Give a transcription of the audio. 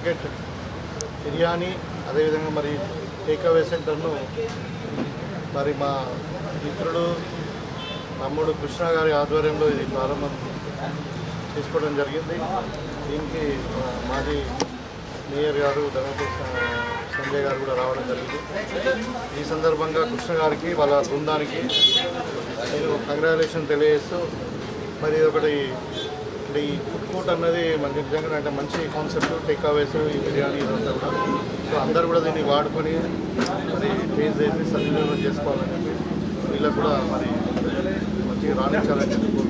Market biryani అదేవిధంగా మరి takeaway సెంటర్ను మరి మా మిత్రుడు తమ్ముడు కృష్ణ గారి ఆధ్వర్యంలో ఇది ప్రారంభం తీసుకోవడం జరిగింది దీనికి ఆ, మాజీ మేయర్ గారు ధనపతి సంజయ్ గారు కూడా రావడం జరిగింది ఈ సందర్భంగా కృష్ణ గారికి వాళ్ళ బృందానికి నేను కంగ్రాచులేషన్ తెలియజేస్తూ మరి ఇది ఒకటి అంటే ఈ ఫుడ్ కోర్ట్ అన్నది మనకి నిజంగా అంటే మంచి కాన్సెప్ట్ టేక్ అవేస్ ఈ బిర్యానీ ఇదంతా కూడా సో అందరూ కూడా దీన్ని వాడుకొని మరి టేస్ట్ చేసి సద్వినియోగం చేసుకోవాలని చెప్పి వీళ్ళకు కూడా మరి మంచిగా రాణించాలని చెప్పి కోరుకుంటున్నాను.